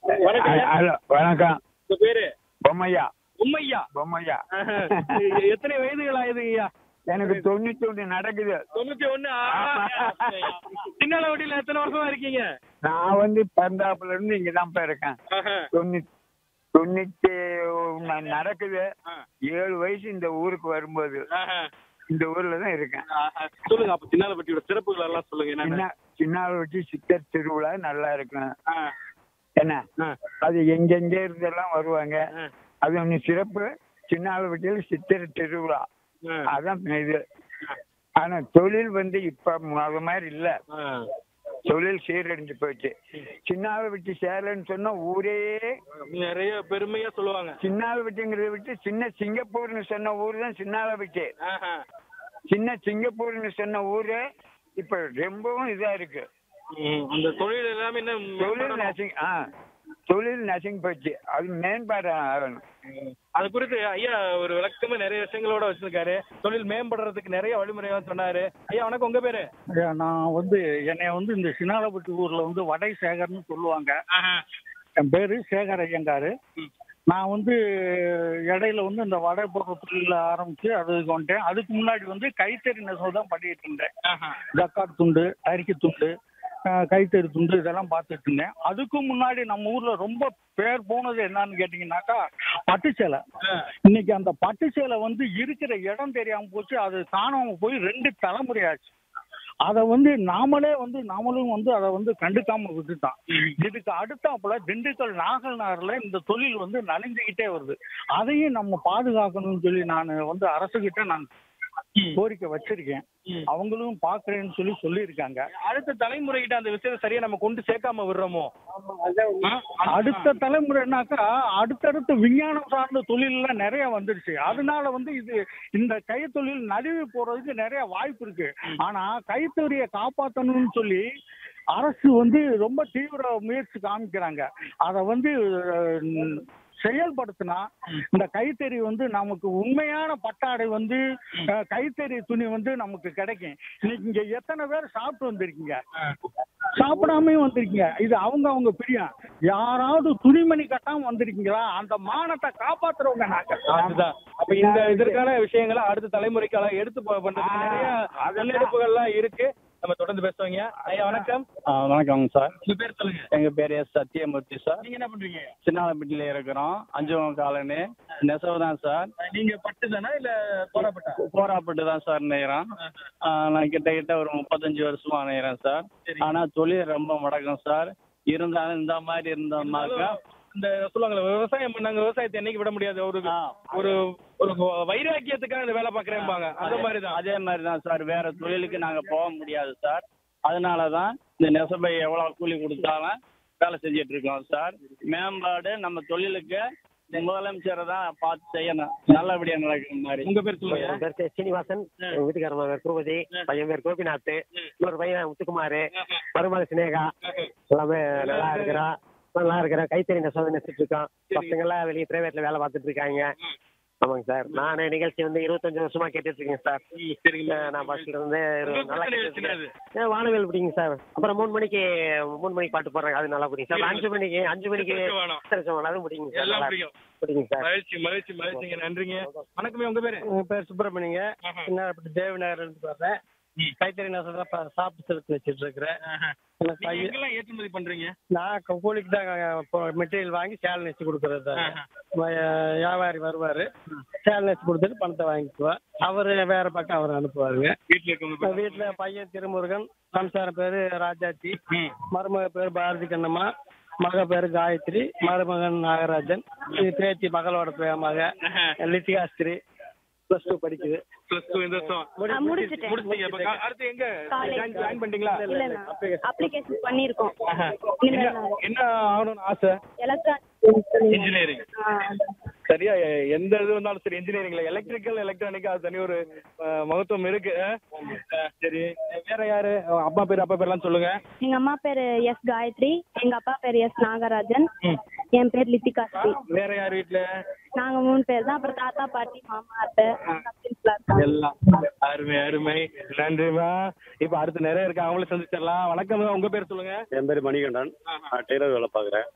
வணக்கம் ஐயா. ஹலோ வணக்கம் உங்க பேரு பொம்மையா உம்மையா பொம்மையா ஆஹா. எத்தனை வயதுகள் ஆகுதுங்க ஐயா எனக்கு தொண்ணூத்தி ஒண்ணு நடக்குது தொண்ணூத்தி ஒண்ணு சின்ன வட்டியில எத்தனை வருஷமா இருக்கீங்க நான் வந்து பிறந்தாப்புல இருந்து இங்கதான் போய் இருக்கேன் ஆஹா. தொண்ணூத்தி தொண்ணூத்தி ஒண்ணு நடக்குது ஆ. ஏழு வயசு இந்த ஊருக்கு வரும்போது ஆஹா. இந்த ஊர்ல தான் இருக்கேன் ஆஹா. சொல்லுங்க அப்ப சின்னாலப்பட்டியோட சிறப்புகள் எல்லாம் சொல்லுங்க சின்ன என்ன சின்னால வச்சு சித்தர் திருவிழா நல்லா இருக்கும் என்ன ஆ. அது எங்கெங்க இருந்தெல்லாம் வருவாங்க ஆ. அது ஒண்ணு சிறப்பு சின்னால வட்டியில் சித்தர் திருவிழா அதான் இது ஆனா தொழில் வந்து இப்ப முத மாதிரி இல்ல தொழில் சீரழிஞ்சு போச்சு சின்னால விட்டு சேலன்னு சொன்னா ஊரே நிறைய பெருமையா சொல்லுவாங்க சின்னால விட்டுங்கிறத விட்டு சின்ன சிங்கப்பூர்னு சொன்ன ஊர் தான் சின்னால விட்டு ஆஹா. சின்ன சிங்கப்பூர்னு சொன்ன ஊரு இப்ப ரொம்பவும் இதா இருக்கு ம், அந்த தொழில் எல்லாமே இன்னும் தொழில் மேம்படணும். நசிங் ஆ தொழில் நசிங் போச்சு அது மேம்பாடு ஆகணும் அது குறித்து ஐயா ஒரு விளக்கமா நிறைய விஷயங்களோட வச்சிருக்காரு தொழில் மேம்படுறதுக்கு நிறைய வழிமுறைகள் சொன்னாரு ஐயா வணக்கம் உங்க பேரு ஐயா, நான் வந்து என்னை வந்து இந்த சினாலப்பட்டி ஊர்ல வந்து வடை சேகர்னு சொல்லுவாங்க என் பேரு சேகர் ஐயங்காரு ம். நான் வந்து இடையில வந்து இந்த வடை போடுற தொழில ஆரம்பிச்சு அதுக்கு வந்துட்டேன் அதுக்கு முன்னாடி வந்து கைத்தறி நெசவு தான் பண்ணிட்டு இருந்தேன் ஜக்காட் துண்டு அரிக்கை துண்டு அஹ், கைத்தறி துண்டு இதெல்லாம் பார்த்துட்டு இருந்தேன் அதுக்கு முன்னாடி நம்ம ஊர்ல ரொம்ப பேர் போனது என்னன்னு கேட்டீங்கன்னாக்கா பட்டு சேலை இன்னைக்கு அந்த பட்டு சேலை வந்து இருக்கிற இடம் தெரியாம போச்சு அது காணாம போய் ரெண்டு தலைமுறை ஆச்சு அதை வந்து நாமளே வந்து நாமளும் வந்து அதை வந்து கண்டுக்காம விட்டுட்டான் இதுக்கு அடுத்தாப்புல திண்டுக்கல் நாகல் நகர்ல இந்த தொழில் வந்து நலிஞ்சுக்கிட்டே வருது அதையும் நம்ம பாதுகாக்கணும்னு சொல்லி நான் வந்து அரசுகிட்ட நான் கோரிக்கை வச்சிருக்கேன் அவங்களும் பாக்குறேன்னு சொல்லி சொல்லியிருக்காங்க அடுத்த தலைமுறைகிட்ட அந்த விஷயத்தை சரியா நம்ம கொண்டு சேர்க்காம விடுறோமோ ஆ? அடுத்த தலைமுறைனாக்கா அடுத்தடுத்த விஞ்ஞானம் சார்ந்த தொழில்லாம் நிறைய வந்துருச்சு அதனால வந்து இது இந்த கைத்தொழில் நழுவி போறதுக்கு நிறைய வாய்ப்பு இருக்கு ஆனா கைத்தொழியை காப்பாற்றணும்னு சொல்லி அரசு வந்து ரொம்ப தீவிர முயற்சி காமிக்கிறாங்க அதை வந்து அஹ், செயல்படுத்தினா இந்த கைத்தறி வந்து நமக்கு உண்மையான பட்டாடை வந்து அஹ், கைத்தறி துணி வந்து நமக்கு கிடைக்கும் இன்னைக்கு இங்க எத்தனை பேர் சாப்பிட்டு வந்திருக்கீங்க சாப்பிடாமையும் வந்திருக்கீங்க இது அவங்க அவங்க பிரியம் யாராவது துணிமணி கட்டாம வந்திருக்கீங்களா அந்த மானத்தை காப்பாத்துறவங்க நாங்க அதுதான் அப்ப இந்த இதற்கான விஷயங்களை அடுத்த தலைமுறைக்கு எடுத்து போ- பண்றதுக்கு நிறைய முன்னெடுப்புகள்லாம் இருக்கு நம்ம தொடர்ந்து பேசுவாங்க ஐயா வணக்கம் வணக்கம் சார் உங்க பேர் சொல்லுங்க எங்க பேர் எஸ் சத்யமூர்த்தி சார் நீங்க என்ன பண்றீங்க சின்னாலப்பட்டியில இருக்கிறோம் அஞ்சுவம் காலனி நெசவு தான் சார் நீங்க பட்டு தானா இல்ல போராப்பட்டா போராப்பட்டு தான் சார் நெய்கிறோம் நான் கிட்டத்தட்ட ஒரு முப்பத்தஞ்சு வருஷமா நெய்கிறேன் சார் சரி. ஆனா தொழில் ரொம்ப முடக்கம் சார் இருந்தாலும் இந்த மாதிரி இருந்தோம்னாக்கா இந்த சொல்லுவாங்கல்ல விவசாயம் பண்ணாங்க விவசாயத்தை என்னைக்கு விட முடியாது ஒரு ஆ, ஒரு ஒரு வைராக்கியத்துக்காக இந்த வேலை பாக்குறேன்பாங்க அந்த மாதிரி தான் அதே மாதிரி தான் சார் வேற தொழிலுக்கு நாங்க போக முடியாது சார் அதனால தான் இந்த நெசபை எவ்வளவு கூலி கொடுத்தாலும் வேலை செஞ்சுட்டு இருக்கோம் சார் மேம்பாடு நம்ம தொழிலுக்கு முதலமைச்சரை தான் பார்த்து செய்யணும் நல்லபடியா நடக்கிற மாதிரி உங்க பேர் சொல்லுங்க என் பேர் சீனிவாசன் எங்க வீட்டுக்காரமா பேர் பூபதி பையன் பேர் கோபிநாத் இன்னொரு பையன் முத்துக்குமார் மருமக சினேகா எல்லாமே நல்லா இருக்கிறோம் நல்லா இருக்கிறேன் கைத்தறி நெசவு நெசிட்டு இருக்கோம் பசங்க எல்லாம் வெளியே பிரைவேட்ல வேலை பார்த்துட்டு இருக்காங்க ஆமாங்க சார் நானே நிகழ்ச்சி வந்து இருபத்தஞ்சு வருஷமா கேட்டுட்டு இருக்கேன் சார் சரிங்க அஹ் நான் ஃபர்ஸ்ட்ல இருந்து உங்களுக்கு நல்லா பிடிச்ச கேட்டுட்டு நிகழ்ச்சி இருக்கேன். ஏன் வானவேல் பிடிங்க சார் அப்புறம் மூணு மணிக்கு மூணு மணிக்கு பாட்டு போடுறாங்க அது நல்லா பிடிக்கும் சார் அஞ்சு மணிக்கு அஞ்சு மணிக்கு சித்திரச்ச வானம். சித்திரச்ச வானம், அதுவும் பிடிக்குங்க சார் எல்லாம் நல்லா பிடிக்கும் பிடிக்குங்க சார் மகிழ்ச்சி மகிழ்ச்சி மகிழ்ச்சிங்க நன்றிங்க வணக்கமே உங்க பேரு என் பேர் சுப்பிரமணியங்க சின்னாரப்பட்டி தேவநகர் இருந்து வர்றேன் கைத்தறி நெசவு தான் சாப்பிட்டு செலுத்தி வச்சிட்டு இருக்கிறேன் எனக்கு நீங்க பையன் எங்கெல்லாம் ஏற்றுமதி பண்றீங்க நான் க- கூலிக்கு தான் மெட்டீரியல் வாங்கி சேலை நெச்சு கொடுக்கறது தான் வியாபாரி வருவாரு சேலை நெச்சு கொடுத்துட்டு பணத்தை வாங்கிக்குவேன் அவரு வேற பக்கம் அவர் அனுப்புவாருங்க வீட்டுல இருக்கவங்க பேர் வீட்டுல பையன் திருமுருகன் சம்சார பேரு ராஜாச்சி மருமக பேர் பாரதி கண்ணம்மா மக பேரு காயத்ரி மருமகன் நாகராஜன் இது பேத்தி மகளோட பே- மக லித்திகாஸ்திரி பிளஸ் டூ படிக்குது பிளஸ் டூ இந்த வருஷம் ஆ, முடிச்சிட்டேன். முடிச்சிட்டீங்க இப்ப கா- அடுத்து எங்க College. ஜாயின் ஜாயின் பண்ணிட்டீங்களா இல்லண்ணா அப்ளிகேஷன் பண்ணிருக்கோம் என்ன என்ன ஆகணும்னு ஆசை எலக்ட்ரானிக் இன்ஜினியரிங் சரியா எ- எந்த இது வந்தாலும் சரி இன்ஜினியரிங்ல எலக்ட்ரிக்கல் எலக்ட்ரானிக் அது தனி ஒரு அஹ், மகத்துவம் இருக்கு அஹ், சரி வேற யாரு அஹ், அப்பா பேர் அப்பா பேர்லாம் சொல்லுங்க எங்க அம்மா பேரு எஸ் காயத்ரி எங்க அப்பா பேரு எஸ் நாகராஜன் என் பேர் லித்திகா ஸ்ரீ வேற யார் வீட்டுல நாங்க மூணு பேர் தான் அப்புறம் தாத்தா பாட்டி மாமா அத்தை கசின்ஸ்லாம் இருக்காங்க எல்லாம் அருமை அருமை நன்றிமா இப்ப அடுத்து நிறைய இருக்கு அவங்களே சந்திச்சிடலாம் வணக்கம் உங்க பேர் சொல்லுங்க என் பேர் மணிகண்டன் நான் டெய்லர் வேலை பார்க்குறேன்